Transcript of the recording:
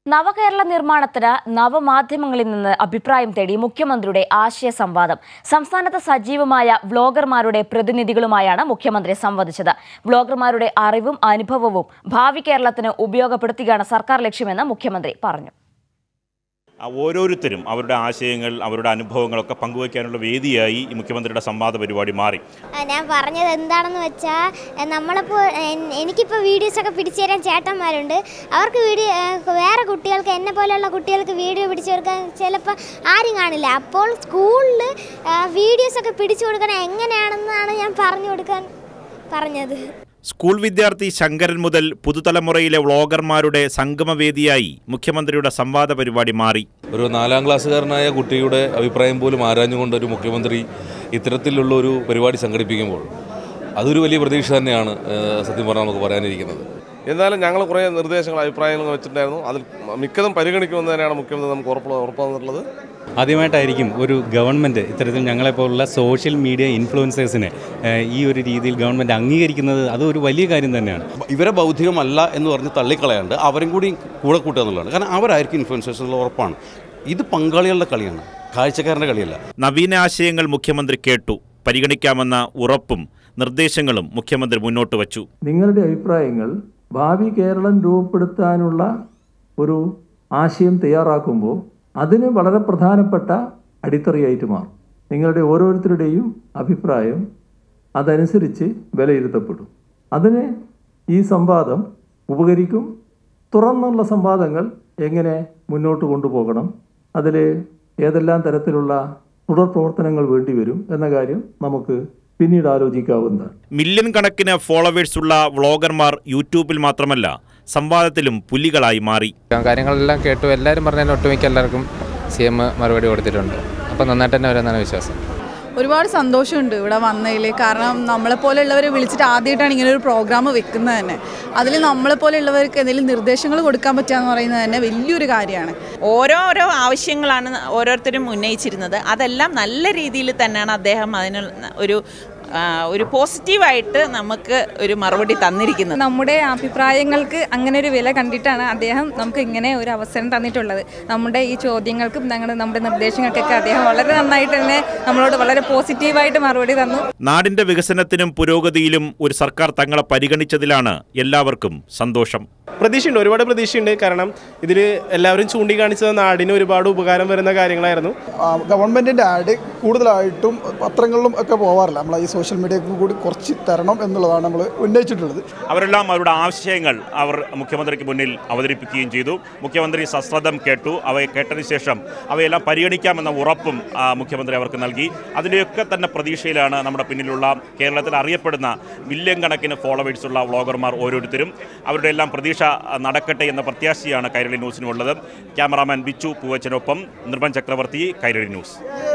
നവകേരള നിർമ്മാണത്തിന് നവമാധ്യമങ്ങളിൽ നിന്ന് അഭിപ്രായം തേടി മുഖ്യമന്ത്രിയുടെ ആശയ സംവാദം സംസ്ഥാനത്ത് സജീവമായ വ്ളോഗർമാരുടെ പ്രതിനിധികളുമായാണ് മുഖ്യമന്ത്രി സംവദിച്ചത് വ്ളോഗർമാരുടെ അറിവും അനുഭവവും ഭാവി കേരളത്തിന് ഉപയോഗപ്പെടുത്തുകയാണ് സർക്കാർ ലക്ഷ്യമെന്ന് മുഖ്യമന്ത്രി പറഞ്ഞു ആ ഓരോരുത്തരും അവരുടെ ആശയങ്ങൾ അവരുടെ അനുഭവങ്ങളൊക്കെ പങ്കുവയ്ക്കാനുള്ള വേദിയായി ഈ മുഖ്യമന്ത്രിയുടെ സംവാദ പരിപാടി മാറി ആ, ഞാൻ പറഞ്ഞത് എന്താണെന്ന് വെച്ചാൽ നമ്മളിപ്പോൾ എനിക്കിപ്പോൾ വീഡിയോസൊക്കെ പിടിച്ചു തരാൻ ചേട്ടന്മാരുണ്ട് അവർക്ക് വീഡിയോ ഏ, വേറെ കുട്ടികൾക്ക് എന്നെ പോലെയുള്ള കുട്ടികൾക്ക് വീഡിയോ പിടിച്ചു കൊടുക്കാൻ ചിലപ്പോൾ ആരും കാണില്ല അപ്പോൾ സ്കൂളിൽ വീഡിയോസൊക്കെ പിടിച്ചു കൊടുക്കണം എങ്ങനെയാണെന്നാണ് ഞാൻ പറഞ്ഞു കൊടുക്കാൻ പറഞ്ഞത് സ്കൂൾ വിദ്യാർത്ഥി ശങ്കരൻ മുതൽ പുതുതലമുറയിലെ വ്ളോഗർമാരുടെ സംഗമവേദിയായി മുഖ്യമന്ത്രിയുടെ സംവാദ പരിപാടി മാറി ഒരു നാലാം ക്ലാസ്സുകാരനായ കുട്ടിയുടെ അഭിപ്രായം പോലും ആരാഞ്ഞുകൊണ്ട് ഒരു മുഖ്യമന്ത്രി ഇത്തരത്തിലുള്ള ഒരു പരിപാടി സംഘടിപ്പിക്കുമ്പോൾ അതൊരു വലിയ പ്രതീക്ഷ തന്നെയാണ് ഏഹ്, സത്യം പറഞ്ഞാൽ നമുക്ക് പറയാനിരിക്കുന്നത് എന്നാലും ഞങ്ങൾ കുറേ നിർദ്ദേശങ്ങൾ അഭിപ്രായങ്ങൾ വെച്ചിട്ടുണ്ടായിരുന്നു അതിൽ മിക്കതും പരിഗണിക്കുമെന്ന് തന്നെയാണ് മുഖ്യമന്ത്രി നമുക്ക് ഉറപ്പ് ഉറപ്പ് തന്നിട്ടുള്ളത് ആദ്യമായിട്ടായിരിക്കും ഒരു ഗവൺമെൻറ് ഇത്തരത്തിൽ ഞങ്ങളെപ്പോലുള്ള സോഷ്യൽ മീഡിയ ഇൻഫ്ലുവൻസേഴ്സിനെ ഏഹ്, ഈ ഒരു രീതിയിൽ ഗവൺമെൻറ് അംഗീകരിക്കുന്നത് അത് ഒരു വലിയ കാര്യം തന്നെയാണ് ഇവരെ ബൗദ്ധികമല്ല എന്ന് പറഞ്ഞ് തള്ളിക്കളയാണ്ട് അവരും കൂടി കൂടെ കൂട്ടുക എന്നുള്ളതാണ് കാരണം അവരായിരിക്കും ഇൻഫ്ലുവൻസേഴ്സ് എന്നുള്ള ഉറപ്പാണ് ഇത് പങ്കാളികളുടെ കളിയാണ് കാഴ്ചക്കാരൻ്റെ കളിയല്ല നവീന ആശയങ്ങൾ മുഖ്യമന്ത്രി കേട്ടു പരിഗണിക്കാമെന്ന ഉറപ്പും നിർദ്ദേശങ്ങളും മുഖ്യമന്ത്രി മുന്നോട്ട് വച്ചു നിങ്ങളുടെ അഭിപ്രായങ്ങൾ ഭാവി കേരളം രൂപപ്പെടുത്താനുള്ള ഒരു ആശയം തയ്യാറാക്കുമ്പോൾ അതിന് വളരെ പ്രധാനപ്പെട്ട അടിത്തറയായിട്ട് മാറും നിങ്ങളുടെ ഓരോരുത്തരുടെയും അഭിപ്രായം അതനുസരിച്ച് വിലയിരുത്തപ്പെടും അതിന് ഈ സംവാദം ഉപകരിക്കും തുറന്നുള്ള സംവാദങ്ങൾ എങ്ങനെ മുന്നോട്ട് കൊണ്ടുപോകണം അതിൽ ഏതെല്ലാം തരത്തിലുള്ള തുടർ പ്രവർത്തനങ്ങൾ വേണ്ടിവരും എന്ന കാര്യം നമുക്ക് പിന്നീട് ആലോചിക്കാവുന്നതാണ് മില്യൺ കണക്കിന് ഫോളോവേഴ്സ് ഉള്ള വ്ളോഗർമാർ യൂട്യൂബിൽ മാത്രമല്ല സംവാദത്തിലും പുലികളായി മാറി കാര്യങ്ങളെല്ലാം കേട്ടു എല്ലാവരും പറഞ്ഞതിന് ഒട്ടുമിക്ക എല്ലാവർക്കും സി എം മറുപടി കൊടുത്തിട്ടുണ്ട് അപ്പോൾ നന്നായിട്ട് തന്നെ വരുമെന്നാണ് വിശ്വാസം ഒരുപാട് സന്തോഷമുണ്ട് ഇവിടെ വന്നതിൽ കാരണം നമ്മളെപ്പോലെയുള്ളവരെ വിളിച്ചിട്ട് ആദ്യമായിട്ടാണ് ഇങ്ങനെ ഒരു പ്രോഗ്രാം വെക്കുന്നത് തന്നെ അതിൽ നമ്മളെപ്പോലെയുള്ളവർക്ക് എന്തെങ്കിലും നിർദ്ദേശങ്ങൾ കൊടുക്കാൻ പറ്റുക എന്ന് പറയുന്നത് തന്നെ വലിയൊരു കാര്യമാണ് ഓരോരോ ആവശ്യങ്ങളാണ് ഓരോരുത്തരും ഉന്നയിച്ചിരുന്നത് അതെല്ലാം നല്ല രീതിയിൽ തന്നെയാണ് അദ്ദേഹം അതിന് ഒരു ആ, ഒരു പോസിറ്റീവായിട്ട് നമുക്ക് ഒരു മറുപടി തന്നിരിക്കുന്നത് നമ്മുടെ അഭിപ്രായങ്ങൾക്ക് അങ്ങനെ ഒരു വില കണ്ടിട്ടാണ് അദ്ദേഹം നമുക്ക് ഇങ്ങനെ ഒരു അവസരം തന്നിട്ടുള്ളത് നമ്മുടെ ഈ ചോദ്യങ്ങൾക്കും ഞങ്ങളുടെ നമ്മുടെ നിർദ്ദേശങ്ങൾക്കൊക്കെ അദ്ദേഹം വളരെ നന്നായിട്ട് തന്നെ നമ്മളോട് വളരെ പോസിറ്റീവായിട്ട് മറുപടി തന്നു നാടിന്റെ വികസനത്തിനും പുരോഗതിയിലും ഒരു സർക്കാർ തങ്ങളെ പരിഗണിച്ചതിലാണ് എല്ലാവർക്കും സന്തോഷം പ്രതീക്ഷയുണ്ട് ഒരുപാട് പ്രതീക്ഷയുണ്ട് കാരണം ഇതിൽ എല്ലാവരും ചൂണ്ടിക്കാണിച്ചത് നാടിന് ഒരുപാട് ഉപകാരം വരുന്ന കാര്യങ്ങളായിരുന്നു ഗവൺമെൻറ്റിൻ്റെ ആഡ് കൂടുതലായിട്ടും പത്രങ്ങളിലും ഒക്കെ പോവാറില്ല നമ്മൾ ഈ സോഷ്യൽ മീഡിയക്കും കൂടി കുറച്ച് തരണം എന്നുള്ളതാണ് നമ്മൾ ഉന്നയിച്ചിട്ടുള്ളത് അവരെല്ലാം അവരുടെ ആശയങ്ങൾ അവർ മുഖ്യമന്ത്രിക്ക് മുന്നിൽ അവതരിപ്പിക്കുകയും ചെയ്തു മുഖ്യമന്ത്രി സശ്രദ്ധം കേട്ടു അവയെ കേട്ടതിന് ശേഷം അവയെല്ലാം പരിഗണിക്കാമെന്ന ഉറപ്പും ആ, മുഖ്യമന്ത്രി അവർക്ക് നൽകി അതിൻ്റെയൊക്കെ തന്നെ പ്രതീക്ഷയിലാണ് നമ്മുടെ പിന്നിലുള്ള കേരളത്തിൽ അറിയപ്പെടുന്ന മില്യൺ കണക്കിന് ഫോളോവേഴ്സ് ഉള്ള വ്ളോഗർമാർ ഓരോരുത്തരും അവരുടെ എല്ലാം പ്രതീക്ഷ ആ, നടക്കട്ടെ എന്ന പ്രത്യാശയാണ് കൈരളി ന്യൂസിനുള്ളത് ക്യാമറാമാൻ ബിച്ചു പൂവച്ചനൊപ്പം നിർമ്മൻ ചക്രവർത്തി കൈരളി ന്യൂസ്